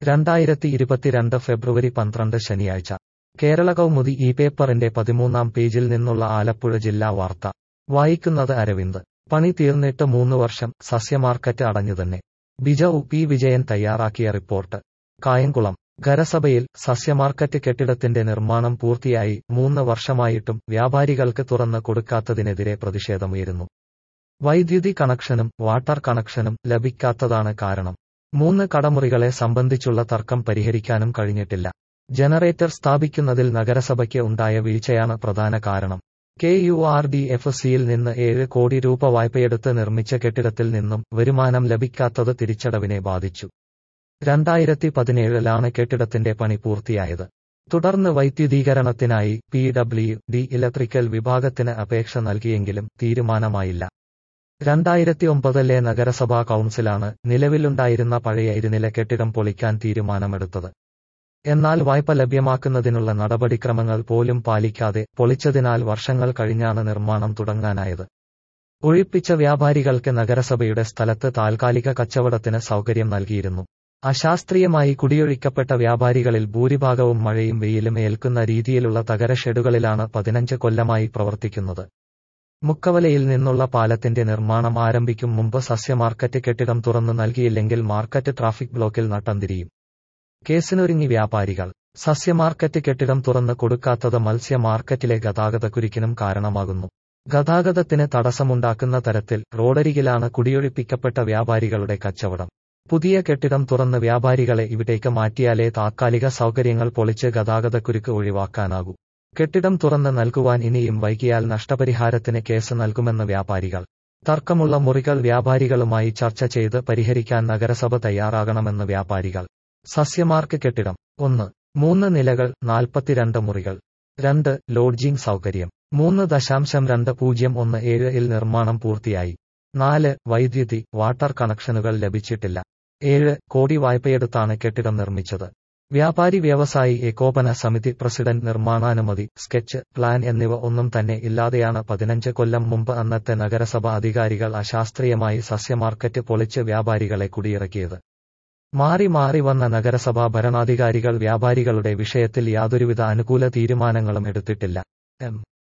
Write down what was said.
രണ്ടായിരത്തി ഇരുപത്തിരണ്ട് ഫെബ്രുവരി പന്ത്രണ്ട് ശനിയാഴ്ച കേരള കൗമുദി ഈ പേപ്പറിന്റെ പതിമൂന്നാം പേജിൽ നിന്നുള്ള ആലപ്പുഴ ജില്ലാ വാർത്ത വായിക്കുന്നത് അരവിന്ദ് പണി തീർന്നിട്ട് മൂന്ന് വർഷം സസ്യമാർക്കറ്റ് അടഞ്ഞുതന്നെ ബിജ ഉ പി വിജയൻ തയ്യാറാക്കിയ റിപ്പോർട്ട് കായംകുളം ഖരസഭയിൽ സസ്യമാർക്കറ്റ് കെട്ടിടത്തിന്റെ നിർമ്മാണം പൂർത്തിയായി മൂന്ന് വർഷമായിട്ടും വ്യാപാരികൾക്ക് തുറന്ന് കൊടുക്കാത്തതിനെതിരെ പ്രതിഷേധമുയരുന്നു വൈദ്യുതി കണക്ഷനും വാട്ടർ കണക്ഷനും ലഭിക്കാത്തതാണ് കാരണം മൂന്ന് കടമുറികളെ സംബന്ധിച്ചുള്ള തർക്കം പരിഹരിക്കാനും കഴിഞ്ഞിട്ടില്ല ജനറേറ്റർ സ്ഥാപിക്കുന്നതിൽ നഗരസഭയ്ക്ക് ഉണ്ടായ വീഴ്ചയാണ് പ്രധാന കാരണം K U R D F സിയിൽ നിന്ന് ഏഴ് കോടി രൂപ വായ്പയെടുത്ത് നിർമ്മിച്ച കെട്ടിടത്തിൽ നിന്നും വരുമാനം ലഭിക്കാത്തത് തിരിച്ചടവിനെ ബാധിച്ചു രണ്ടായിരത്തി പതിനേഴിലാണ് കെട്ടിടത്തിന്റെ പണി പൂർത്തിയായത് തുടർന്ന് വൈദ്യുതീകരണത്തിനായി പി ഡബ്ല്യു ഡി ഇലക്ട്രിക്കൽ വിഭാഗത്തിന് അപേക്ഷ നൽകിയെങ്കിലും തീരുമാനമായില്ല രണ്ടായിരത്തി ഒമ്പതിലെ നഗരസഭാ കൗൺസിലാണ് നിലവിലുണ്ടായിരുന്ന പഴയ ഇരുനില കെട്ടിടം പൊളിക്കാൻ തീരുമാനമെടുത്തത് എന്നാൽ വായ്പ ലഭ്യമാക്കുന്നതിനുള്ള നടപടിക്രമങ്ങൾ പോലും പാലിക്കാതെ പൊളിച്ചതിനാൽ വർഷങ്ങൾ കഴിഞ്ഞാണ് നിർമ്മാണം തുടങ്ങാനായത് ഒഴിപ്പിച്ച വ്യാപാരികൾക്ക് നഗരസഭയുടെ സ്ഥലത്ത് താൽക്കാലിക കച്ചവടത്തിന് സൗകര്യം നൽകിയിരുന്നു അശാസ്ത്രീയമായി കുടിയൊഴിക്കപ്പെട്ട വ്യാപാരികളിൽ ഭൂരിഭാഗവും മഴയും വെയിലും ഏൽക്കുന്ന രീതിയിലുള്ള തകര ഷെഡുകളിലാണ് പതിനഞ്ച് കൊല്ലമായി പ്രവർത്തിക്കുന്നത് മുക്കവലയിൽ നിന്നുള്ള പാലത്തിന്റെ നിർമ്മാണം ആരംഭിക്കും മുമ്പ് സസ്യമാർക്കറ്റ് കെട്ടിടം തുറന്നു നൽകിയില്ലെങ്കിൽ മാർക്കറ്റ് ട്രാഫിക് ബ്ലോക്കിൽ നട്ടം തിരിയും കേസിനൊരുങ്ങി വ്യാപാരികൾ സസ്യമാർക്കറ്റ് കെട്ടിടം തുറന്ന് കൊടുക്കാത്തത് മത്സ്യ മാർക്കറ്റിലെ ഗതാഗതക്കുരുക്കിനും കാരണമാകുന്നു ഗതാഗതത്തിന് തടസ്സമുണ്ടാക്കുന്ന തരത്തിൽ റോഡരികിലാണ് കുടിയൊഴിപ്പിക്കപ്പെട്ട വ്യാപാരികളുടെ കച്ചവടം പുതിയ കെട്ടിടം തുറന്ന് വ്യാപാരികളെ ഇവിടേക്ക് മാറ്റിയാലേ താത്കാലിക സൗകര്യങ്ങൾ പൊളിച്ച് ഗതാഗതക്കുരുക്ക് ഒഴിവാക്കാനാകൂ കെട്ടിടം തുറന്ന് നൽകുവാൻ ഇനിയും വൈകിയാൽ നഷ്ടപരിഹാരത്തിന് കേസ് നൽകുമെന്ന് വ്യാപാരികൾ തർക്കമുള്ള മുറികൾ വ്യാപാരികളുമായി ചർച്ച ചെയ്ത് പരിഹരിക്കാൻ നഗരസഭ തയ്യാറാകണമെന്ന് വ്യാപാരികൾ സസ്യമാർക്ക് കെട്ടിടം ഒന്ന് മൂന്ന് നിലകൾ നാൽപ്പത്തിരണ്ട് മുറികൾ രണ്ട് ലോഡ്ജിംഗ് സൗകര്യം മൂന്ന് ദശാംശം രണ്ട് പൂജ്യം ഒന്ന് ഏഴ് ഇൽ നിർമ്മാണം പൂർത്തിയായി നാല് വൈദ്യുതി വാട്ടർ കണക്ഷനുകൾ ലഭിച്ചിട്ടില്ല ഏഴ് കോടി വായ്പയെടുത്താണ് കെട്ടിടം നിർമ്മിച്ചത് വ്യാപാരി വ്യവസായി ഏകോപന സമിതി പ്രസിഡന്റ് നിർമ്മാണാനുമതി സ്കെച്ച് പ്ലാൻ എന്നിവ ഒന്നും തന്നെ ഇല്ലാതെയാണ് പതിനഞ്ച് കൊല്ലം മുമ്പ് അന്നത്തെ നഗരസഭ അധികാരികൾ അശാസ്ത്രീയമായി സസ്യമാർക്കറ്റ് പൊളിച്ച് വ്യാപാരികളെ കുടിയിറക്കിയത് മാറി മാറി വന്ന നഗരസഭാ ഭരണാധികാരികൾ വ്യാപാരികളുടെ വിഷയത്തിൽ യാതൊരുവിധ അനുകൂല തീരുമാനങ്ങളും എടുത്തിട്ടില്ല എം